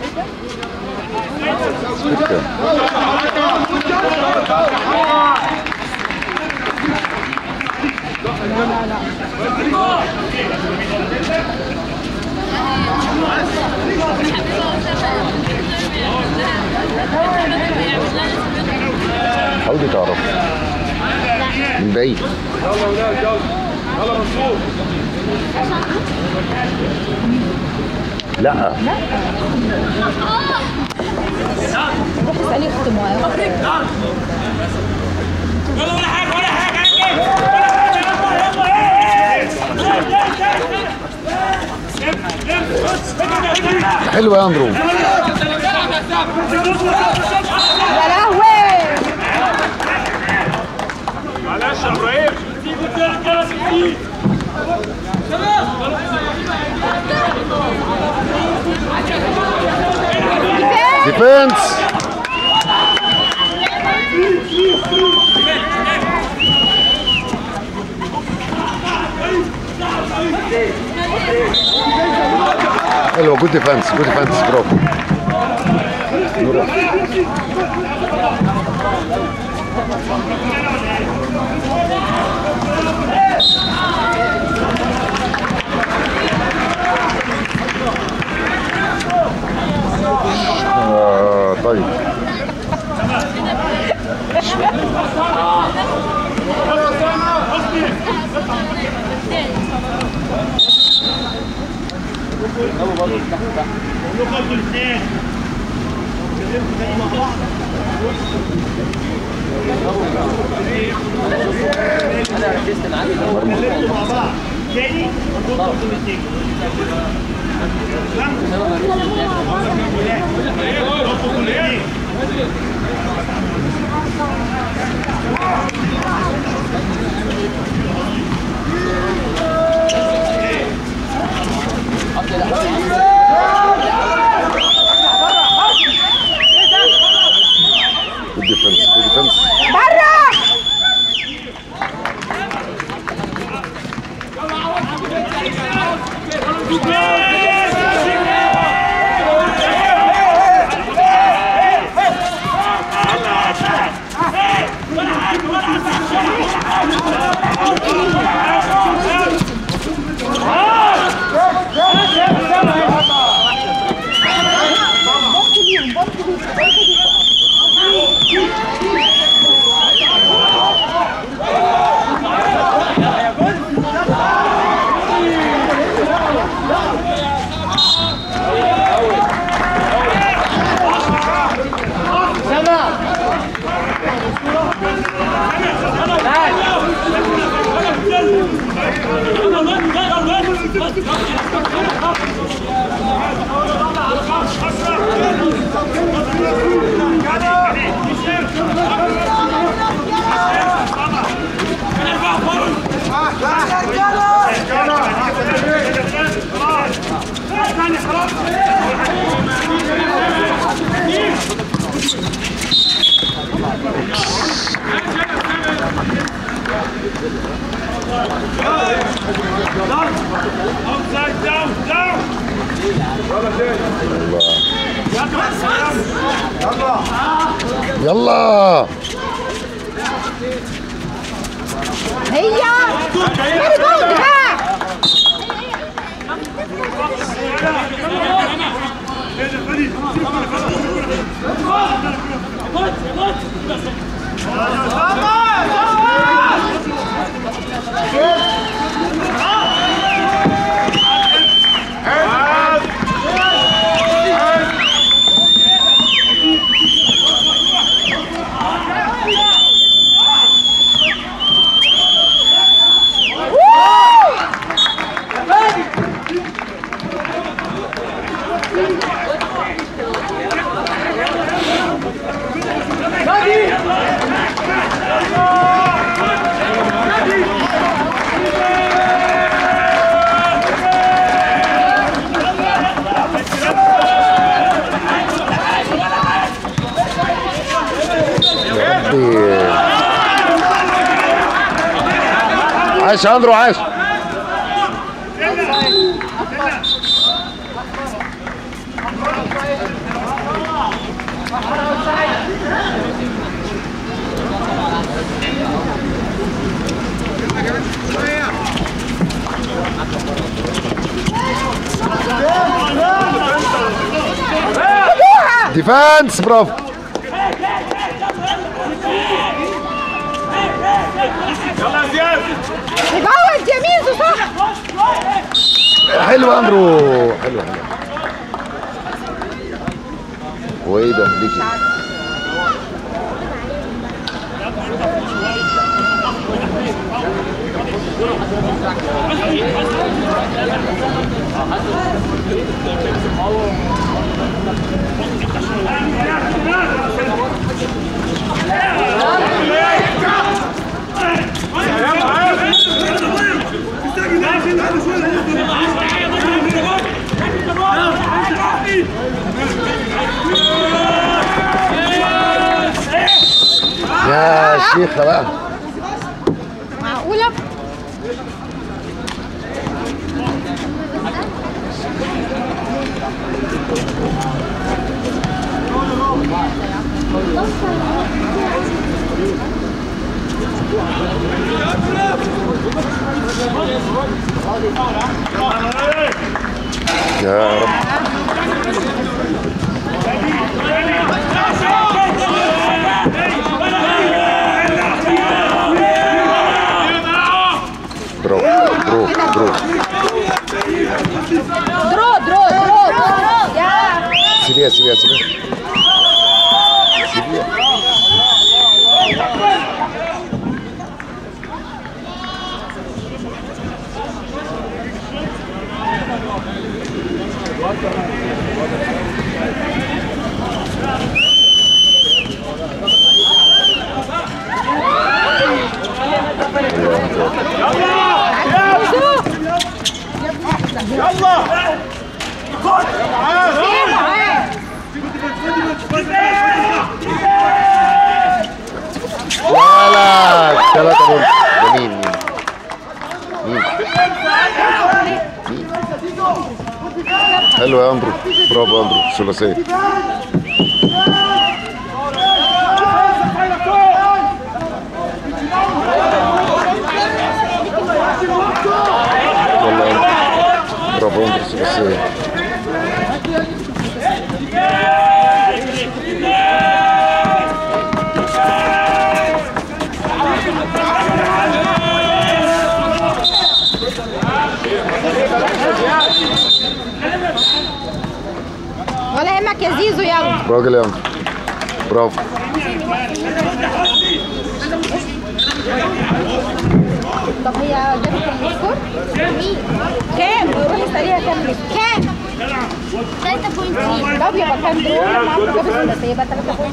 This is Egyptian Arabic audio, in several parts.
حاولي تعرف من بعيد لا روح اسالي اخت مؤيد ولا ولا حاجه ولا حاجه ولا حاجه حلوه يا اندرو يا لهوي معلش يا ابراهيم في قدام كده في ديفنس حلوه جود ديفنس جود ديفنس برافو آه طيب جود ديفنس جود ديفنس بره Outside down, down. يلا هي فيري جود ها ربي عاش يا اندرو عاش ديفانس برافو يلا يا زياد يجوز يا ميزو صح حلو اندرو حلو حلو وايه ده ليكي يا شيخة بقى معقولة يا رب برافو برافو برافو درو درو درو درو يا سيبيها سيبيها سيبيها سيبيها يلا خد تعال ايه معاه ولا ثلاثة بونت ده مين مين مين مين حلو يا اندرو برافو يا اندرو ثلاثية والله يا اندرو برافو يا اندرو ثلاثية ولا يهمك يا زيزو يلا راجل يا اندرو برافو طب هي جابت السكور؟ كام؟ روحي اسأليها كام كام؟ 3.3 طب يبقى كام درو لما عمرو جاب الثلاثية يبقى 3 بوينت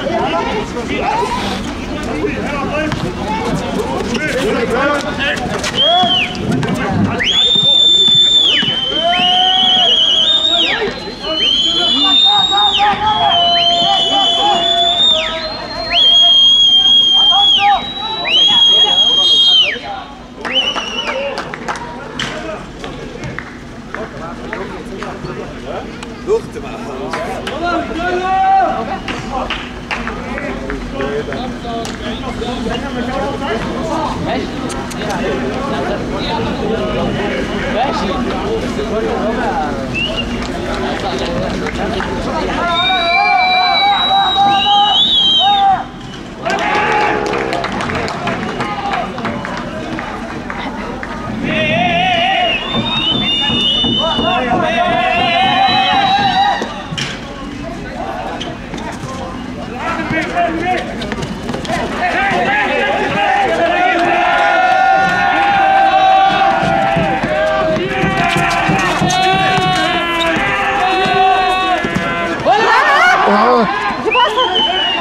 اه دي باصة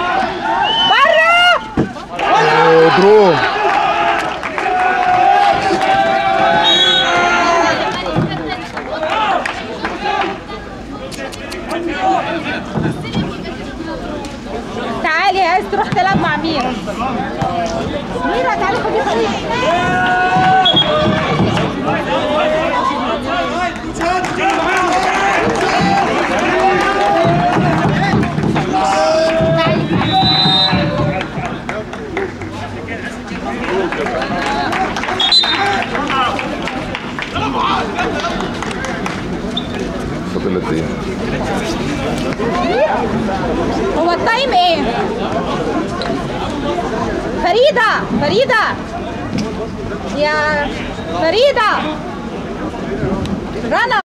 بره آه، درو تعالي عايز تروح تلعب مع مين؟ ميرا تعالي خدي خدي فاضل قد ايه هو التايم ايه فريدة فريدة يا فريدة رنا